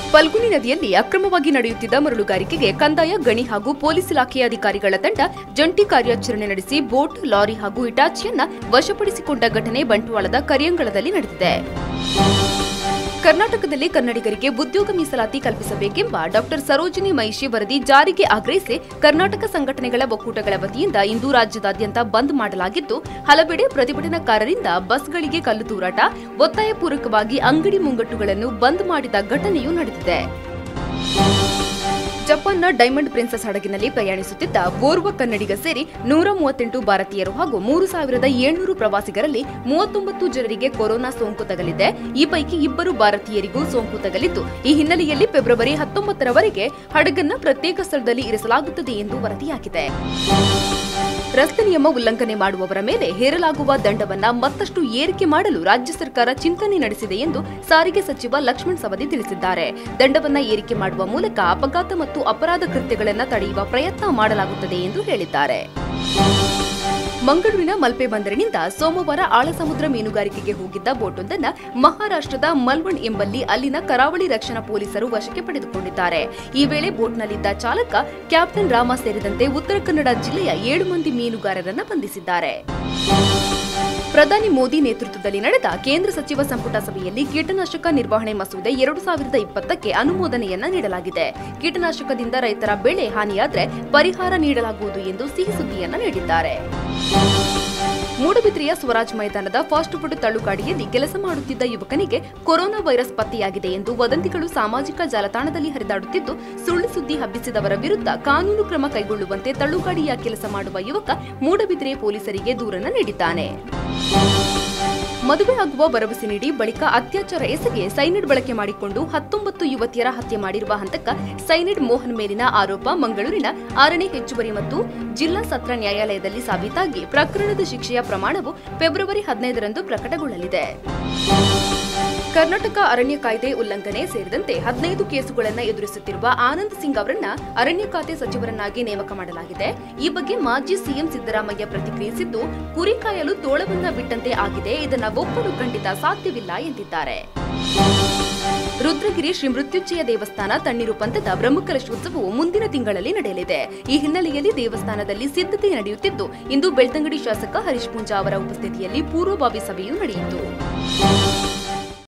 ಫಲ್ಗುನಿ ನದಿಯಲ್ಲಿ ಅಕ್ರಮವಾಗಿ ನಡೆಯುತ್ತಿದ್ದ ಮರಳುಗಾರಿಕೆಗೆ ಕಂದಾಯ ಗಣಿ ಹಾಗೂ ಪೊಲೀಸ್ ಇಲಾಖೆಯ ಅಧಿಕಾರಿಗಳ ತಂಡ ಜಂಟಿ ಕಾರ್ಯಾಚರಣೆ ನಡೆಸಿ ಬೋಟ್ ಲಾರಿ ಹಾಗೂ ಇಟಾಚಿಯನ್ನ ವಶಪಡಿಸಿಕೊಂಡ ಘಟನೆ ಬಂಟ್ವಾಳದ ಕರಿಯಂಗಳದಲ್ಲಿ ನಡೆದಿದೆ ಕರ್ನಾಟಕದಲ್ಲಿ ಕನ್ನಡಿಗರಿಗೆ ಉದ್ಯೋಗ ಮೀಸಲಾತಿ ಕಲ್ಪಿಸಬೇಕೆಂಬ ಡಾಕ್ಟರ್ ಸರೋಜಿನಿ ಮಹಿಷಿ ವರದಿ ಜಾರಿಗೆ ಆಗ್ರಹಿಸಿ ಕರ್ನಾಟಕ ಸಂಘಟನೆಗಳ ಒಕ್ಕೂಟಗಳ ವತಿಯಿಂದ ಇಂದು ರಾಜ್ಯದಾದ್ಯಂತ ಬಂದ್ ಮಾಡಲಾಗಿದ್ದು ಹಲವೆಡೆ ಪ್ರತಿಭಟನಾಕಾರರಿಂದ ಬಸ್ಗಳಿಗೆ ಕಲ್ಲು ತೂರಾಟ ಒತ್ತಾಯಪೂರ್ವಕವಾಗಿ ಅಂಗಡಿ ಮುಂಗಟ್ಟುಗಳನ್ನು ಬಂದ್ ಮಾಡಿದ ಘಟನೆಯೂ ನಡೆದಿದೆ ಜಪಾನ್ನ ಡೈಮಂಡ್ ಪ್ರಿನ್ಸಸ್ ಹಡಗಿನಲ್ಲಿ ಪ್ರಯಾಣಿಸುತ್ತಿದ್ದ ಓರ್ವ ಕನ್ನಡಿಗ ಸೇರಿ ನೂರ ಮೂವತ್ತೆಂಟು ಭಾರತೀಯರು ಹಾಗೂ ಮೂರು ಸಾವಿರದ ಏಳ್ನೂರು ಪ್ರವಾಸಿಗರಲ್ಲಿ ಮೂವತ್ತೊಂಬತ್ತು ಜನರಿಗೆ ಕೊರೋನಾ ಸೋಂಕು ತಗಲಿದೆ ಈ ಪೈಕಿ ಇಬ್ಬರು ಭಾರತೀಯರಿಗೂ ಸೋಂಕು ತಗಲಿದ್ದು ಈ ಹಿನ್ನೆಲೆಯಲ್ಲಿ ಫೆಬ್ರವರಿ ಹತ್ತೊಂಬತ್ತರವರೆಗೆ ಹಡಗನ್ನ ಪ್ರತ್ಯೇಕ ಸ್ಥಳದಲ್ಲಿ ಇರಿಸಲಾಗುತ್ತದೆ ಎಂದು ವರದಿಯಾಗಿದೆ ರಸ್ತೆ ನಿಯಮ ಉಲ್ಲಂಘನೆ ಮಾಡುವವರ ಮೇಲೆ ಹೇರಲಾಗುವ ದಂಡವನ್ನ ಮತ್ತಷ್ಟು ಏರಿಕೆ ಮಾಡಲು ರಾಜ್ಯ ಸರ್ಕಾರ ಚಿಂತನೆ ನಡೆಸಿದೆ ಎಂದು ಸಾರಿಗೆ ಸಚಿವ ಲಕ್ಷ್ಮಣ್ ಸವದಿ ತಿಳಿಸಿದ್ದಾರೆ ದಂಡವನ್ನ ಏರಿಕೆ ಮಾಡುವ ಮೂಲಕ ಅಪಘಾತ ಮತ್ತು ಅಪರಾಧ ಕೃತ್ಯಗಳನ್ನು ತಡೆಯುವ ಪ್ರಯತ್ನ ಮಾಡಲಾಗುತ್ತದೆ ಎಂದು ಹೇಳಿದ್ದಾರೆ ಮಂಗಳೂರಿನ ಮಲ್ಪೆ ಬಂದರಿನಿಂದ ಸೋಮವಾರ ಆಳಸಮುದ್ರ ಮೀನುಗಾರಿಕೆಗೆ ಹೋಗಿದ್ದ ಬೋಟೊಂದನ್ನ ಮಹಾರಾಷ್ಟ್ರದ ಮಲ್ವಣ್ ಎಂಬಲ್ಲಿ ಅಲ್ಲಿನ ಕರಾವಳಿ ರಕ್ಷಣಾ ಪೊಲೀಸರು ವಶಕ್ಕೆ ಪಡೆದುಕೊಂಡಿದ್ದಾರೆ ಈ ವೇಳೆ ಬೋಟ್ನಲ್ಲಿದ್ದ ಚಾಲಕ ಕ್ಯಾಪ್ಟನ್ ರಾಮ ಸೇರಿದಂತೆ ಉತ್ತರ ಕನ್ನಡ ಜಿಲ್ಲೆಯ ಏಳು ಮಂದಿ ಮೀನುಗಾರರನ್ನ ಬಂಧಿಸಿದ್ದಾರೆ ಪ್ರಧಾನಿ ಮೋದಿ ನೇತೃತ್ವದಲ್ಲಿ ನಡೆದ ಕೇಂದ್ರ ಸಚಿವ ಸಂಪುಟ ಸಭೆಯಲ್ಲಿ ಕೀಟನಾಶಕ ನಿರ್ವಹಣೆ ಮಸೂದೆ ಎರಡು ಸಾವಿರದ ಇಪ್ಪತ್ತಕ್ಕೆ ಅನುಮೋದನೆಯನ್ನ ನೀಡಲಾಗಿದೆ ಕೀಟನಾಶಕದಿಂದ ರೈತರ ಬೆಳೆ ಹಾನಿಯಾದ್ರೆ ಪರಿಹಾರ ನೀಡಲಾಗುವುದು ಎಂದು ಸಿಹಿ ಸುದ್ದಿಯನ್ನ ನೀಡಿದ್ದಾರೆ ಮೂಡಬಿದ್ರೆಯ ಸ್ವರಾಜ್ ಮೈದಾನದ ಫಾಸ್ಟ್ ಫುಡ್ ತಳ್ಳುಗಾಡಿಯಲ್ಲಿ ಕೆಲಸ ಮಾಡುತ್ತಿದ್ದ ಯುವಕನಿಗೆ ಕೊರೋನಾ ವೈರಸ್ ಪತ್ತೆಯಾಗಿದೆ ಎಂದು ವದಂತಿಗಳು ಸಾಮಾಜಿಕ ಜಾಲತಾಣದಲ್ಲಿ ಹರಿದಾಡುತ್ತಿದ್ದು ಸುಳ್ಳು ಸುದ್ದಿ ಹಬ್ಬಿಸಿದವರ ವಿರುದ್ಧ ಕಾನೂನು ಕ್ರಮ ಕೈಗೊಳ್ಳುವಂತೆ ತಳ್ಳುಗಾಡಿಯ ಕೆಲಸ ಮಾಡುವ ಯುವಕ ಮೂಡಬಿದ್ರೆ ಪೊಲೀಸರಿಗೆ ದೂರನ್ನ ನೀಡಿದ್ದಾನೆ ಮದುವೆ ಆಗುವ ಭರವಸೆ ನೀಡಿ ಬಳಿಕ ಅತ್ಯಾಚಾರ ಎಸಗಿ ಸೈನಿಡ್ ಬಳಕೆ ಮಾಡಿಕೊಂಡು ಹತ್ತೊಂಬತ್ತು ಯುವತಿಯರ ಹತ್ಯೆ ಮಾಡಿರುವ ಹಂತಕ ಸೈನಿಡ್ ಮೋಹನ್ ಮೇಲಿನ ಆರೋಪ ಮಂಗಳೂರಿನ ಆರನೇ ಹೆಚ್ಚುವರಿ ಮತ್ತು ಜಿಲ್ಲಾ ಸತ್ರ ನ್ಯಾಯಾಲಯದಲ್ಲಿ ಸಾಬೀತಾಗಿ ಪ್ರಕರಣದ ಶಿಕ್ಷೆಯ ಪ್ರಮಾಣವು ಫೆಬ್ರವರಿ ಹದಿನೈದರಂದು ಪ್ರಕಟಗೊಳ್ಳಲಿದೆ ಕರ್ನಾಟಕ ಅರಣ್ಯ ಕಾಯ್ದೆ ಉಲ್ಲಂಘನೆ ಸೇರಿದಂತೆ ಹದಿನೈದು ಕೇಸುಗಳನ್ನು ಎದುರಿಸುತ್ತಿರುವ ಆನಂದ್ ಸಿಂಗ್ ಅವರನ್ನ ಅರಣ್ಯ ಖಾತೆ ಸಚಿವರನ್ನಾಗಿ ನೇಮಕ ಮಾಡಲಾಗಿದೆ ಈ ಬಗ್ಗೆ ಮಾಜಿ ಸಿಎಂ ಸಿದ್ದರಾಮಯ್ಯ ಪ್ರತಿಕ್ರಿಯಿಸಿದ್ದು ಕುರಿ ಕಾಯಲು ತೋಳವನ್ನ ಬಿಟ್ಟಂತೆ ಆಗಿದೆ ಇದನ್ನ ಒಪ್ಪಲು ಖಂಡಿತ ಸಾಧ್ಯವಿಲ್ಲ ಎಂದಿದ್ದಾರೆ ರುದ್ರಗಿರಿ ಶ್ರೀ ಮೃತ್ಯುಂಜಯ ದೇವಸ್ಥಾನ ತಣ್ಣೀರು ಪಂಥದ ಬ್ರಹ್ಮಕಲಶೋತ್ಸವವು ಮುಂದಿನ ತಿಂಗಳಲ್ಲಿ ನಡೆಯಲಿದೆ ಈ ಹಿನ್ನೆಲೆಯಲ್ಲಿ ದೇವಸ್ಥಾನದಲ್ಲಿ ಸಿದ್ಧತೆ ನಡೆಯುತ್ತಿದ್ದು ಇಂದು ಬೆಳ್ತಂಗಡಿ ಶಾಸಕ ಹರೀಶ್ ಪೂಂಜಾ ಅವರ ಉಪಸ್ಥಿತಿಯಲ್ಲಿ ಪೂರ್ವಭಾವಿ ಸಭೆಯೂ ನಡೆಯಿತು